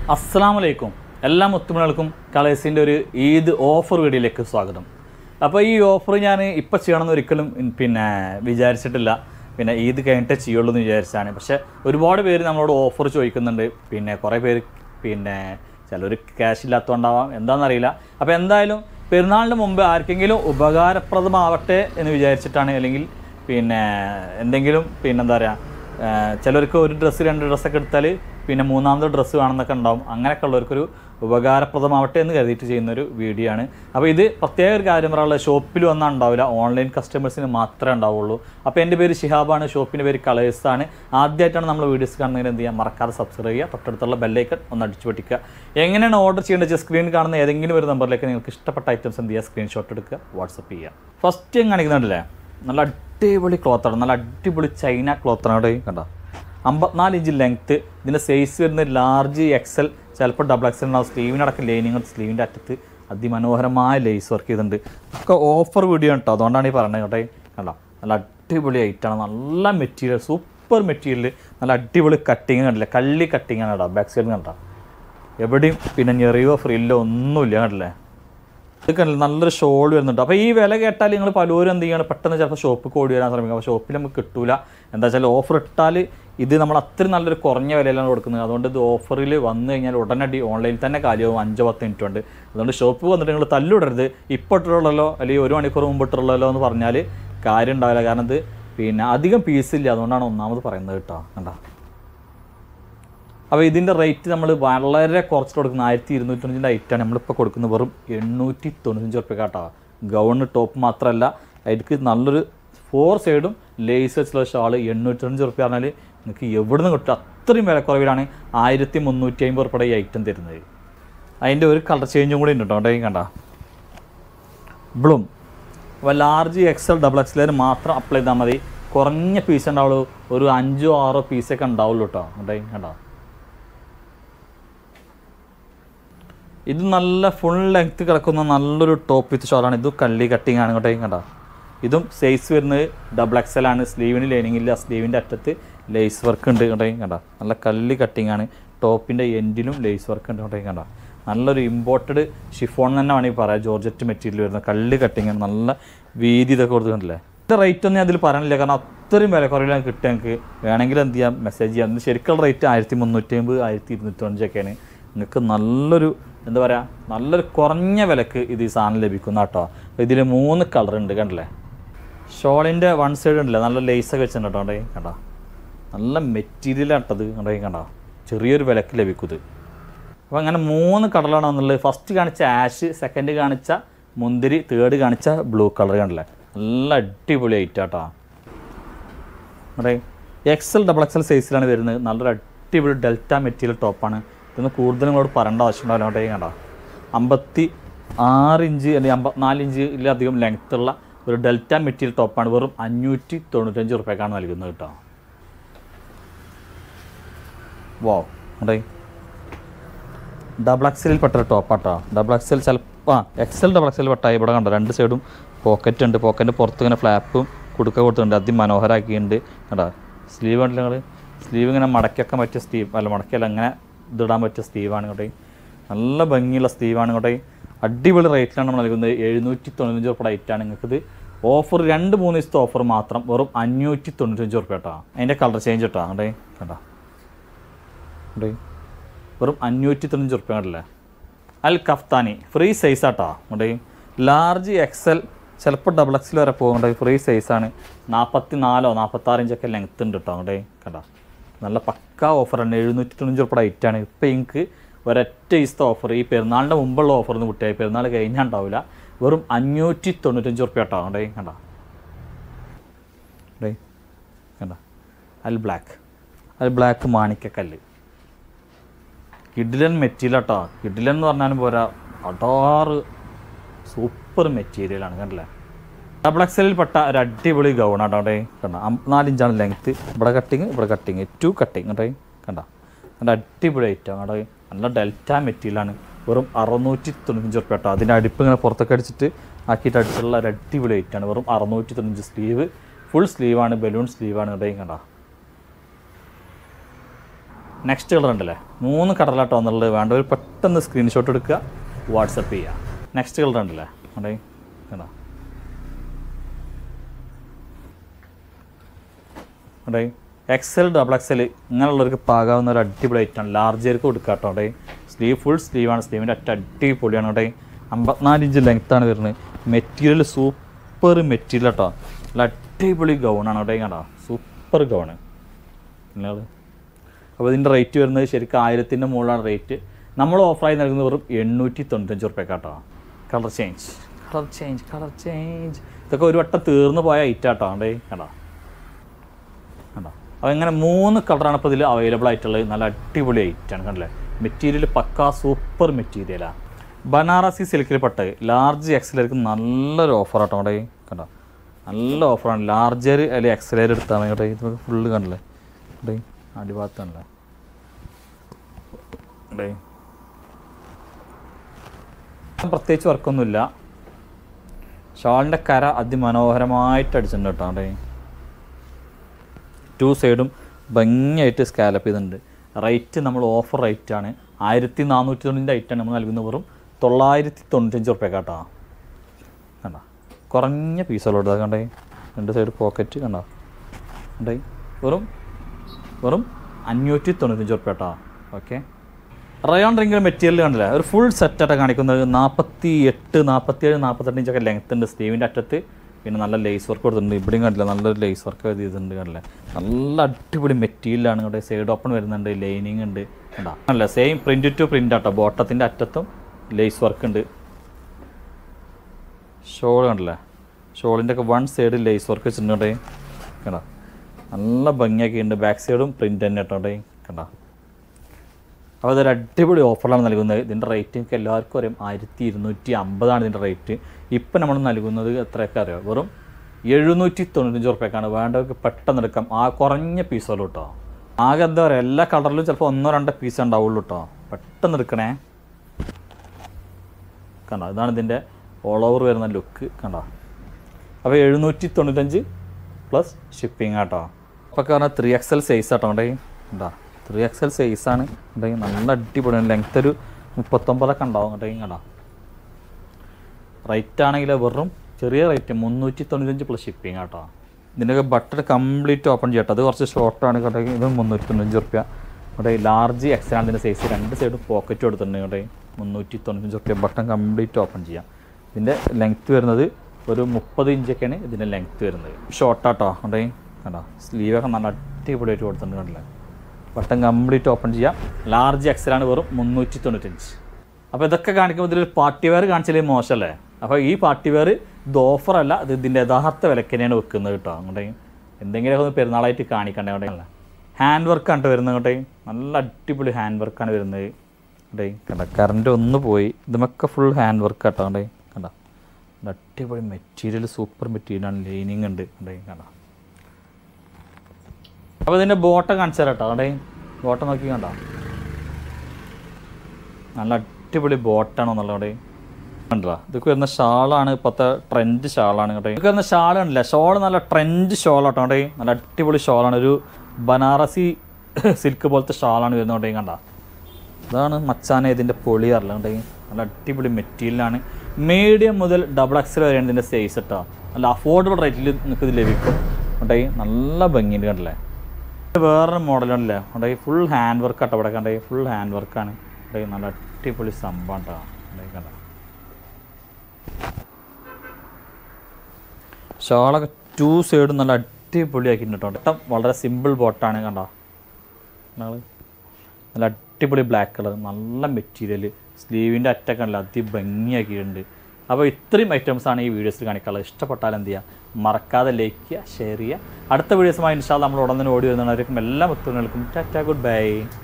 അസ്സാമലൈക്കും എല്ലാ മുത്തുമണികൾക്കും കളേഴ്സിൻ്റെ ഒരു ഈദ് ഓഫർ വീഡിയോയിലേക്ക് സ്വാഗതം അപ്പോൾ ഈ ഓഫർ ഞാൻ ഇപ്പോൾ ചെയ്യണമെന്ന് ഒരിക്കലും ഉം, പിന്നെ വിചാരിച്ചിട്ടില്ല പിന്നെ ഈദ് കഴിഞ്ഞിട്ടേ ചെയ്യുള്ളൂ എന്ന് വിചാരിച്ചാണ് പക്ഷേ ഒരുപാട് പേര് നമ്മളോട് ഓഫർ ചോദിക്കുന്നുണ്ട് പിന്നെ കുറേ പേര് പിന്നെ ചിലർ ക്യാഷ് ഇല്ലാത്തതുകൊണ്ടാവാം എന്താണെന്നറിയില്ല അപ്പോൾ എന്തായാലും പെരുന്നാളിന് മുമ്പ് ആർക്കെങ്കിലും ഉപകാരപ്രദമാവട്ടെ എന്ന് വിചാരിച്ചിട്ടാണ് അല്ലെങ്കിൽ പിന്നെ എന്തെങ്കിലും പിന്നെന്താ പറയുക ഏഹ് ചിലർക്ക് ഒരു ഡ്രസ്സ് രണ്ട് ഡ്രസ്സൊക്കെ എടുത്താൽ പിന്നെ മൂന്നാമത്തെ ഡ്രസ്സ് വേണമെന്നൊക്കെ ഉണ്ടാവും അങ്ങനെയൊക്കെ ഉള്ളവർക്കൊരു ഉപകാരപ്രദമാവട്ടെ എന്ന് കരുതിയിട്ട് ചെയ്യുന്ന ഒരു വീഡിയോ ആണ് അപ്പോൾ ഇത് പ്രത്യേക ഒരു കാര്യം പറയാനുള്ളത് ഷോപ്പിൽ വന്നാൽ ഉണ്ടാവില്ല ഓൺലൈൻ കസ്റ്റമേഴ്സിന് മാത്രമേ ഉണ്ടാവുള്ളൂ അപ്പോൾ എൻ്റെ പേര് ഷിഹാബാണ് ഷോപ്പിൻ്റെ പേര് കളേഴ്സാണ് ആദ്യമായിട്ടാണ് നമ്മൾ വീഡിയോസ് കാണുന്നതിന് എന്ത് ചെയ്യുക മറക്കാതെ സബ്സ്ക്രൈബ് ചെയ്യുക തൊട്ടടുത്തുള്ള ബെല്ലൈക്കൺ ഒന്ന് അടിച്ചു പൊട്ടിക്കുക എങ്ങനെയാണ് ഓർഡർ ചെയ്യേണ്ടത് സ്ക്രീൻ കാണുന്ന ഏതെങ്കിലും ഒരു നമ്പറിലേക്ക് നിങ്ങൾക്ക് ഇഷ്ടപ്പെട്ട ഐറ്റംസ് എന്ത് ചെയ്യുക സ്ക്രീൻഷോട്ട് എടുക്കുക വാട്സപ്പ് ചെയ്യുക ഫസ്റ്റ് ഞാൻ കാണിക്കുന്നുണ്ടല്ലേ നല്ല അടിപൊളി ക്ലോത്താണ് നല്ല അടിപൊളി ചൈന ക്ലോത്താണ് അവിടെ കണ്ടോ അമ്പത്തിനാല് ഇഞ്ച് ലെങ്ത്ത് ഇതിൻ്റെ സൈസ് വരുന്നത് ലാർജ് എക്സൽ ചിലപ്പോൾ ഡബിൾ എക്സൽ ഉണ്ടാവും സ്ലീവിനടക്കം ലൈനിങ് സ്ലീവിൻ്റെ അറ്റത്ത് അതിമനോഹരമായ ലേസ് വർക്ക് ചെയ്തിട്ടുണ്ട് ഒക്കെ ഓഫർ വീഡിയോ കേട്ടോ അതുകൊണ്ടാണ് ഈ പറയുന്നത് കേട്ടോ കണ്ടോ നല്ല അടിപൊളി ഐറ്റാണ് നല്ല മെറ്റീരിയൽ സൂപ്പർ മെറ്റീരിയൽ നല്ല അടിപൊളി കട്ടിങ് കണ്ടില്ലേ കള്ളി കട്ടിങ് ആണ് കേട്ടോ ബാക്ക് സൈഡ് കണ്ടോ എവിടെയും പിന്നെ ഞെറിയോ ഫ്രില്ലോ ഒന്നുമില്ല കണ്ടില്ലേ ഇതൊക്കെ നല്ലൊരു ഷോൾ വരുന്നുണ്ട് അപ്പോൾ ഈ വില കേട്ടാൽ നിങ്ങൾ പലരും എന്ത് ചെയ്യണം പെട്ടെന്ന് ചിലപ്പോൾ ഷോപ്പിൽ ഓടി വരാൻ ശ്രമിക്കും അപ്പോൾ ഷോപ്പിൽ നമുക്ക് കിട്ടൂല എന്താ വെച്ചാൽ ഓഫർ ഇട്ടാൽ ഇത് നമ്മൾ അത്രയും നല്ലൊരു കുറഞ്ഞ വിലയിലാണ് കൊടുക്കുന്നത് അതുകൊണ്ട് ഇത് ഓഫറിൽ വന്നു കഴിഞ്ഞാൽ ഉടനടി ഓൺലൈനിൽ തന്നെ കാര്യമാവും അഞ്ചോ പത്ത് മിനിറ്റ് ഉണ്ട് അതുകൊണ്ട് ഷോപ്പിൽ വന്നിട്ട് നിങ്ങൾ തല്ലിടരുത് ഇപ്പോൾ ഇട്ടുള്ളല്ലോ അല്ലെങ്കിൽ ഒരു മണിക്കൂർ മുമ്പ് ഇട്ടുള്ളല്ലോ എന്ന് പറഞ്ഞാൽ കാര്യം ഉണ്ടാവില്ല കാരണം ഇത് പിന്നെ അധികം പീസില്ല അതുകൊണ്ടാണ് ഒന്നാമത് പറയുന്നത് കേട്ടോ കണ്ടോ അപ്പോൾ ഇതിൻ്റെ റേറ്റ് നമ്മൾ വളരെ കുറച്ച് കൊടുക്കുന്ന ആയിരത്തി ഇരുന്നൂറ്റഞ്ചിൻ്റെ ഐറ്റാണ് നമ്മളിപ്പോൾ കൊടുക്കുന്നത് വെറും എണ്ണൂറ്റി തൊണ്ണൂറ്റഞ്ച് ഉറുപ്പ്യ കേട്ടോ ഗൗണ് ടോപ്പ് മാത്രമല്ല അതിലേക്ക് നല്ലൊരു ഫോർ സൈഡും ലേസ് വെച്ചുള്ള ഷാള് എണ്ണൂറ്റി തൊണ്ണൂറ്റഞ്ച് ഉറുപ്പ്യ പറഞ്ഞാൽ നിങ്ങൾക്ക് എവിടെ നിന്ന് കിട്ടും അത്രയും വിലക്കുറവിലാണ് ആയിരത്തി മുന്നൂറ്റി അമ്പത് ഉറുപ്പ്യയുടെ ഈ ഐറ്റം തരുന്നത് അതിൻ്റെ ഒരു കളർ ചേഞ്ചും കൂടി ഉണ്ട് കേട്ടോ അവിടെ കണ്ട ബ്ലൂം അപ്പോൾ ലാർജ് എക്സൽ ഡബിൾ എക്സലിന് മാത്രം അപ്ലൈ ചെയ്താൽ മതി കുറഞ്ഞ പീസ് ഉണ്ടാവുള്ളൂ ഒരു അഞ്ചോ ആറോ പീസൊക്കെ ഉണ്ടാവുള്ളൂ കേട്ടോ ഉണ്ടായി കണ്ടോ ഇത് നല്ല ഫുൾ ലെങ്ത് കിടക്കുന്ന നല്ലൊരു ടോപ്പ് വിത്ത് ഷോളാണ് ഇത് കള്ളി കട്ടിങ് ആണ് ഇങ്ങോട്ടേക്ക് കണ്ട ഇതും സൈസ് വരുന്നത് ഡബിൾ എക്സൽ ആണ് സ്ലീവിന് ലൈനിങ് ഇല്ല സ്ലീവിൻ്റെ അറ്റത്ത് ലേസ് വർക്ക് ഉണ്ട് ഇങ്ങോട്ടേക്ക് കണ്ട നല്ല കള്ളി കട്ടിങ് ആണ് ടോപ്പിൻ്റെ എൻഡിലും ലേസ് വർക്ക് ഉണ്ട് ഇങ്ങോട്ടേക്ക് കണ്ട നല്ലൊരു ഇമ്പോർട്ടഡ് ഷിഫോൺ തന്നെ വേണമെങ്കിൽ പറയാം ജോർജറ്റ് മെറ്റീരിയൽ വരുന്ന കള്ളി കട്ടിങ് ആണ് നല്ല വീതി ഇതൊക്കെ കൊടുത്തിട്ടുണ്ടല്ലേ ഇത് റേറ്റ് ഒന്നും ഞാൻ അതിൽ പറയാനില്ല കാരണം അത്രയും വില കുറവിലാണ് കിട്ടുക എനിക്ക് വേണമെങ്കിൽ എന്ത് ചെയ്യാം മെസ്സേജ് ചെയ്യാം ഇത് ശരിക്കുള്ള റേറ്റ് ആയിരത്തി മുന്നൂറ്റി അമ്പത് ആയിരത്തി ഇരുന്നൂറ്റഞ്ചൊക്കെയാണ് നിങ്ങൾക്ക് നല്ലൊരു എന്താ പറയുക നല്ലൊരു കുറഞ്ഞ വിലക്ക് ഇത് ഈ സാധനം ലഭിക്കുന്ന കേട്ടോ ഇതിൽ മൂന്ന് കളർ ഉണ്ട് കണ്ടില്ലേ ഷോളിൻ്റെ വൺ സൈഡ് ഉണ്ടല്ലേ നല്ല ലേസൊക്കെ വെച്ചിട്ടുണ്ട് കേട്ടോ കണ്ടേ കണ്ടോ നല്ല മെറ്റീരിയലാട്ടത് കണ്ടേ കണ്ടോ ചെറിയൊരു വിലക്ക് ലഭിക്കും ഇത് അപ്പോൾ അങ്ങനെ മൂന്ന് കളറാണ് വന്നുള്ളത് ഫസ്റ്റ് കാണിച്ച ആഷ് സെക്കൻഡ് കാണിച്ച മുന്തിരി തേർഡ് കാണിച്ച ബ്ലൂ കളർ കണ്ടില്ലേ നല്ല അടിപൊളി ഐറ്റാട്ടോ അവിടെ എക്സൽ ഡബിൾ എക്സൽ സൈസിലാണ് വരുന്നത് നല്ലൊരു അടിപൊളി ഡെൽറ്റ മെറ്റീരിയൽ ടോപ്പാണ് ഇതൊന്ന് കൂടുതൽ നിങ്ങളോട് പറയേണ്ട ആവശ്യമുണ്ടാവില്ല അവിടെ കണ്ടോ അമ്പത്തി ആറ് ഇഞ്ച് അല്ലെങ്കിൽ അമ്പത്തിനാല് ഇഞ്ചിലധികം ലെങ്ത് ഉള്ള ഒരു ഡെൽറ്റ മെറ്റീരിയൽ ടോപ്പാണ് വെറും അഞ്ഞൂറ്റി തൊണ്ണൂറ്റഞ്ച് റുപ്യക്കാണ് നൽകുന്നത് കേട്ടോ വോ അവിടെ ഡബിൾ എക്സലിൽ പെട്ട ടോപ്പാട്ടോ ഡബിൾ എക്സൽ ചിലപ്പോൾ ആ എക്സൽ ഡബിൾ എക്സൽ പെട്ട ഇവിടെ കണ്ടോ രണ്ട് സൈഡും പോക്കറ്റ് ഉണ്ട് പോക്കറ്റിൻ്റെ പുറത്ത് ഇങ്ങനെ ഫ്ലാപ്പും കുടുക്ക കൊടുത്തിട്ടുണ്ട് അതിമനോഹരമാക്കിയിട്ടുണ്ട് കേട്ടോ സ്ലീവ് ഉണ്ടല്ലോ നിങ്ങൾ സ്ലീവ് ഇങ്ങനെ മടക്കിയൊക്കെ പറ്റിയ സ്റ്റീവ് അല്ല മടക്കിയല്ല അങ്ങനെ ഇതിടാൻ പറ്റിയ സ്റ്റീവാണ് ഇങ്ങോട്ടേ നല്ല ഭംഗിയുള്ള സ്റ്റീവാണ് ഇങ്ങോട്ടേ അടിപൊളി റേറ്റിലാണ് നമ്മൾ നൽകുന്നത് എഴുന്നൂറ്റി തൊണ്ണൂറ്റഞ്ച് റുപ്യ റേറ്റാണ് നിങ്ങൾക്കിത് ഓഫർ രണ്ട് മൂന്ന് ദിവസത്തെ ഓഫർ മാത്രം വെറും അഞ്ഞൂറ്റി തൊണ്ണൂറ്റഞ്ച് റുപ്യ കേട്ടോ അതിൻ്റെ കളർ ചേഞ്ച് കേട്ടോ അങ്ങോട്ടേ കേട്ടോ അങ്ങോട്ടേ വെറും അഞ്ഞൂറ്റി തൊണ്ണൂറ്റി റുപ്യ കണ്ടല്ലേ അൽ കഫ്താനി ഫ്രീ സൈസ് ആട്ടോ അങ്ങോട്ടേ ലാർജ് എക്സൽ ചിലപ്പോൾ ഡബിൾ എക്സൽ വരെ പോകുന്നുണ്ട് ഫ്രീ സൈസാണ് നാൽപ്പത്തി നാലോ നാൽപ്പത്താറ് ഇഞ്ചൊക്കെ ലെങ്ത് ഉണ്ട് കേട്ടോ അങ്ങോട്ടേ കേട്ടോ നല്ല പക്കാ ഓഫറാണ് എഴുന്നൂറ്റി തൊണ്ണൂറ്റി റുപ്യ റേറ്റാണ് ഇപ്പോൾ എനിക്ക് ഒരൊറ്റ ദിവസത്തെ ഓഫർ ഈ പെരുന്നാളിൻ്റെ മുമ്പുള്ള ഓഫർ ഒന്ന് വിട്ടിയായി പെരുന്നാൾ കഴിഞ്ഞാൽ ഉണ്ടാവില്ല വെറും അഞ്ഞൂറ്റി തൊണ്ണൂറ്റഞ്ച് റുപ്യ കേട്ടോ അങ്ങോട്ടേ കണ്ടോ ഡേ കണ്ടോ അൽ ബ്ലാക്ക് അൽ ബ്ലാക്ക് മാണിക്കക്കല്ല് കിഡിലൻ മെറ്റീരിയൽ കേട്ടോ കിഡിലൻ എന്ന് പറഞ്ഞാലും പോരാ അടാറ് സൂപ്പർ മെറ്റീരിയലാണ് കണ്ടില്ലേ ഡബിൾ എക്സലിൽ പെട്ട ഒരു അടിപൊളി ഗൗൺ ആട്ടോ അവിടെ കണ്ട നാലിഞ്ചാണ് ലെങ്ത്ത് ഇവിടെ കട്ടിങ് ഇവിടെ കട്ടിങ് ടു കട്ടിങ് കേട്ടോ കണ്ട നല്ല അടിപൊളി ഐറ്റം അവിടെ നല്ല ഡെൽറ്റ മെറ്റീരിയലാണ് വെറും അറുന്നൂറ്റി തൊണ്ണൂറ്റഞ്ച് റുപ്യ കേട്ടോ അതിൻ്റെ അടിപ്പ് ഇങ്ങനെ പുറത്തൊക്കെ അടിച്ചിട്ട് ആക്കിയിട്ട് അടിച്ചുള്ള ഒരു അടിപൊളി ഐറ്റാണ് വെറും അറുന്നൂറ്റി തൊണ്ണൂറ്റഞ്ച് സ്ലീവ് ഫുൾ സ്ലീവാണ് ബലൂൺ സ്ലീവാണ് കേട്ടോ കണ്ട നെക്സ്റ്റ് കളർ ഉണ്ടല്ലേ മൂന്ന് കളറിലാട്ടോ വന്നുള്ളത് വേണ്ടവർ പെട്ടെന്ന് സ്ക്രീൻഷോട്ട് എടുക്കുക വാട്സപ്പ് ചെയ്യുക നെക്സ്റ്റ് കളർ ഉണ്ടല്ലേ അവിടെ കണ്ടോ അവിടെ എക്സൽ ഡബിൾ എക്സൽ ഇങ്ങനെയുള്ളവർക്ക് പാകാവുന്ന ഒരു അടിപൊളി ഐറ്റമാണ് ലാർജർക്ക് കൊടുക്കുക കേട്ടോ അവിടെ സ്ലീവ് ഫുൾ സ്ലീവാണ് സ്ലീവിൻ്റെ അറ്റ അടിപൊളിയാണ് അവിടെ അമ്പത്തിനാല് ഇഞ്ച് ലെങ്ത്താണ് വരുന്നത് മെറ്റീരിയൽ സൂപ്പർ മെറ്റീരിയൽ കേട്ടോ നല്ല അടിപൊളി ഗൗണാണ് അവിടെ കണ്ടോ സൂപ്പർ ഗൗണ് നിങ്ങൾ അപ്പോൾ ഇതിൻ്റെ റേറ്റ് വരുന്നത് ശരിക്കും ആയിരത്തിൻ്റെ മുകളിലാണ് റേറ്റ് നമ്മൾ ഓഫറായി നൽകുന്നത് വെറും എണ്ണൂറ്റി തൊണ്ണൂറ്റഞ്ച് റുപ്യ കേട്ടോ colour change colour change colour change ഇതൊക്കെ ഒരു വട്ടം തീർന്നു പോയ ഐറ്റം കേട്ടോ അവിടെ കണ്ടോ കണ്ടോ അപ്പോൾ ഇങ്ങനെ മൂന്ന് കളറാണ് ഇപ്പോൾ ഇതിൽ അവൈലബിൾ ആയിട്ടുള്ളത് നല്ല അടിപൊളി ഐറ്റാണ് കണ്ടില്ലേ മെറ്റീരിയൽ പക്കാ സൂപ്പർ മെറ്റീരിയലാണ് ബനാറസി സിൽക്കിൽ പെട്ടത് ലാർജ് എക്സലർക്ക് നല്ലൊരു ഓഫർ ആട്ടോ അവിടെ കണ്ടോ നല്ല ഓഫറാണ് ലാർജർ അല്ലെങ്കിൽ എക്സലർ എടുത്താൽ മതി കേട്ടോ ഇത് ഫുള്ള് കണ്ടില്ലേ ഇവിടെ അടിഭാഗത്താണല്ലേ ഇവിടെ പ്രത്യേകിച്ച് വർക്കൊന്നുമില്ല ഷാളിൻ്റെ കര അതിമനോഹരമായിട്ട് അടിച്ചിട്ടുണ്ട് കേട്ടോ അവിടെ ടു സൈഡും ഭംഗിയായിട്ട് സ്കാലപ്പ് ചെയ്തിട്ടുണ്ട് റേറ്റ് നമ്മൾ ഓഫർ റേറ്റാണ് ആയിരത്തി നാനൂറ്റി തൊണ്ണൂറ്റിൻ്റെ ഐറ്റാണ് നമ്മൾ നൽകുന്ന വെറും തൊള്ളായിരത്തി തൊണ്ണൂറ്റഞ്ച് റുപ്യ കേട്ടോ കണ്ടോ കുറഞ്ഞ പീസുകളോട് കണ്ടേ രണ്ട് സൈഡ് പോക്കറ്റ് കണ്ടോ കണ്ടേ വെറും വെറും അഞ്ഞൂറ്റി തൊണ്ണൂറ്റഞ്ച് റുപ്യ കേട്ടോ ഓക്കെ റയോൺ റിംഗിൽ മെറ്റീരിയൽ കണ്ടില്ല ഒരു ഫുൾ സെറ്റായിട്ട് കാണിക്കുന്നത് നാൽപ്പത്തി എട്ട് നാൽപ്പത്തിയേഴ് നാൽപ്പത്തെട്ട് ഇഞ്ചൊക്കെ ലെങ്ത് ഉണ്ട് സ്ലീവിൻ്റെ അറ്റത്ത് പിന്നെ നല്ല ലേസ് വർക്ക് കൊടുത്തിട്ടുണ്ട് ഇവിടെയും കണ്ടില്ല നല്ലൊരു ലേസ് വർക്ക് ചെയ്തിട്ടുണ്ട് കണ്ടില്ല നല്ല അടിപൊളി മെറ്റീരിയലാണ് ഇവിടെ സൈഡ് ഓപ്പൺ വരുന്നുണ്ട് ലൈനിങ് ഉണ്ട് കണ്ടാ അല്ല സെയിം പ്രിൻറ്റ് ടു പ്രിൻ്റ് ആട്ടോ ബോട്ടത്തിൻ്റെ അറ്റത്തും ലേസ് വർക്ക് ഉണ്ട് ഷോൾ കണ്ടില്ലേ ഷോളിൻ്റെ ഒക്കെ വൺ സൈഡ് ലേസ് വർക്ക് വെച്ചിട്ടുണ്ട് കണ്ടോ നല്ല ഭംഗിയൊക്കെ ഉണ്ട് ബാക്ക് സൈഡും പ്രിൻ്റ് തന്നെ കേട്ടോ കണ്ടോ അപ്പോൾ അതൊരു അടിപൊളി ഓഫറിലാണ് നൽകുന്നത് ഇതിൻ്റെ റേറ്റ് എനിക്ക് എല്ലാവർക്കും അറിയാം ആയിരത്തി ഇരുന്നൂറ്റി അമ്പതാണ് ഇതിൻ്റെ റേറ്റ് ഇപ്പം നമ്മൾ നൽകുന്നത് എത്രയൊക്കെ അറിയാം വെറും എഴുന്നൂറ്റി തൊണ്ണൂറ്റഞ്ച് ഉറുപ്പ്യക്കാണ് വേണ്ടവർക്ക് പെട്ടെന്ന് എടുക്കാം ആ കുറഞ്ഞ പീസുകളും കേട്ടോ ആകെ എന്താ പറയുക എല്ലാ കളറിലും ചിലപ്പോൾ ഒന്നോ രണ്ടോ പീസ് ഉണ്ടാവുള്ളൂ കേട്ടോ പെട്ടെന്ന് എടുക്കണേ കണ്ടോ ഇതാണ് ഇതിൻ്റെ ഓൾ ഓവർ വരുന്ന ലുക്ക് കണ്ടോ അപ്പോൾ എഴുന്നൂറ്റി തൊണ്ണൂറ്റഞ്ച് പ്ലസ് ഷിപ്പിംഗ് ആട്ടോ അപ്പോൾ കാരണം ത്രീ എക്സൽ സൈസ് ആട്ടോ ഉണ്ടെങ്കിൽ എന്താ ത്രീ എക്സൽ സൈസാണ് ഉണ്ടെങ്കിൽ നല്ല അടിപൊളിയാണ് ലെങ്ത് ഒരു മുപ്പത്തൊമ്പതൊക്കെ ഉണ്ടാവും ഉണ്ടെങ്കിൽ കണ്ടോ റേറ്റ് ആണെങ്കിൽ വെറും ചെറിയ റേറ്റ് മുന്നൂറ്റി തൊണ്ണൂറ്റഞ്ച് പ്ലസ് ഷിപ്പിംഗ് ആട്ടോ ഇതിൻ്റെയൊക്കെ ബട്ടൺ കംപ്ലീറ്റ് ഓപ്പൺ ചെയ്യട്ടോ അത് കുറച്ച് ഷോർട്ടാണ് കേട്ടോ ഇത് മുന്നൂറ്റി തൊണ്ണൂറ്റഞ്ച് റുപ്യ ഇവിടെ ലാർജ് എക്സാണ് ഇതിൻ്റെ സൈസ് രണ്ട് സൈഡും പോക്കറ്റ് കൊടുത്തിട്ടുണ്ട് ഇവിടെ മുന്നൂറ്റി തൊണ്ണൂറ്റഞ്ച് റുപ്യ ബട്ടൺ കംപ്ലീറ്റ് ഓപ്പൺ ചെയ്യാം ഇതിൻ്റെ ലെങ്ത്ത് വരുന്നത് ഒരു മുപ്പത് ഇഞ്ചൊക്കെയാണ് ഇതിൻ്റെ ലെങ്ത്ത് വരുന്നത് ഷോർട്ടാട്ടോ കണ്ടേ കണ്ടോ സ്ലീവൊക്കെ നല്ല അടിപൊളിയായിട്ട് കൊടുത്തിട്ടുണ്ട് കണ്ടില്ലേ ബട്ടൺ കംപ്ലീറ്റ് ഓപ്പൺ ചെയ്യാം ലാർജ് എക്സലാണ് വെറും മുന്നൂറ്റി തൊണ്ണൂറ്റഞ്ച് അപ്പോൾ ഇതൊക്കെ കാണിക്കുമ്പോൾ ഇതിലൊരു പാർട്ടി വെയർ കാണിച്ചാലേ മോശമല്ലേ അപ്പോൾ ഈ പാർട്ടി വെയർ ഇത് ഓഫറല്ല ഇത് ഇതിൻ്റെ യഥാർത്ഥ വിലക്ക് തന്നെയാണ് വെക്കുന്നത് കേട്ടോ അങ്ങോട്ടേ എന്തെങ്കിലുമൊക്കെ ഒന്ന് പെരുന്നാളായിട്ട് കാണിക്കണ്ടേ അങ്ങോട്ടേ ഹാൻഡ് വർക്കാണ് കേട്ടോ വരുന്നത് അങ്ങോട്ടേ നല്ല അടിപൊളി ഹാൻഡ് വർക്കാണ് വരുന്നത് അങ്ങോട്ടേ കണ്ട കറണ്ട് ഒന്ന് പോയി ഇതുമൊക്കെ ഫുൾ ഹാൻഡ് വർക്ക് കേട്ടോ അങ്ങോട്ടേ കണ്ട നല്ല അടിപൊളി മെറ്റീരിയൽ സൂപ്പർ മെറ്റീരിയലാണ് ലൈനിങ് ഉണ്ട് അങ്ങോട്ടേ കണ്ട അപ്പോൾ ഇതിൻ്റെ ബോട്ടം കാണിച്ചു തരാം കേട്ടോ അവിടെ ബോട്ടം നോക്കി കണ്ടോ നല്ല അടിപൊളി ബോട്ടാണ് എന്നുള്ളത് കണ്ടോ ഇതൊക്കെ വരുന്ന ഷാളാണ് ഇപ്പോഴത്തെ ട്രെൻഡ് ഷാളാണ് കേട്ടോ ഇതൊക്കെ വരുന്ന ഷാളാണല്ലേ ഷോൾ നല്ല ട്രെൻഡ് ഷോളാട്ടോ കേട്ടോ നല്ല അടിപൊളി ഷോളാണ് ഒരു ബനാറസി സിൽക്ക് പോലത്തെ ഷാളാണ് വരുന്നത് കണ്ട ഇതാണ് മച്ചാനെ ഇതിൻ്റെ പൊളി അറിയാണ്ട് നല്ല അടിപൊളി മെറ്റീരിയലാണ് മീഡിയം മുതൽ ഡബിൾ എക്സൽ വരെയാണ് ഇതിൻ്റെ സൈസ് കേട്ടോ നല്ല അഫോർഡബിൾ റേറ്റിൽ നിങ്ങൾക്ക് ഇത് ലഭിക്കും കേട്ടോ നല്ല ഭംഗിയുണ്ട് കണ്ടല്ലേ വേറൊരു മോഡലുണ്ടല്ലേ അവിടെ ഫുൾ ഹാൻഡ് വർക്ക് ആട്ടോ ഇവിടെ കണ്ടേ ഫുൾ ഹാൻഡ് വർക്കാണ് ഇവിടെ നല്ല അടിപൊളി സംഭവം കേട്ടോ ഇവിടെ കണ്ട ഷാളൊക്കെ ടു സൈഡും നല്ല അടിപൊളിയാക്കിയിട്ടുണ്ട് കേട്ടോ ഇട്ടം വളരെ സിമ്പിൾ ബോട്ടാണ് കണ്ടോ ഞങ്ങൾ നല്ല അടിപൊളി ബ്ലാക്ക് കളർ നല്ല മെറ്റീരിയൽ സ്ലീവിൻ്റെ അറ്റൊക്കെ നല്ല അതിഭംഗിയാക്കിയിട്ടുണ്ട് അപ്പോൾ ഇത്രയും ഐറ്റംസാണ് ഈ വീഡിയോസിൽ കാണിക്കാനുള്ളത് ഇഷ്ടപ്പെട്ടാൽ എന്ത് ചെയ്യുക മറക്കാതെ ലൈക്ക് ചെയ്യുക ഷെയർ ചെയ്യുക അടുത്ത വീഡിയോസുമായി ഇൻഷാല് നമ്മൾ ഉടനെ ഓടി വരുന്നവർക്കും എല്ലാ മുത്തുകൾക്കും ടാറ്റ ഗുഡ് ബൈ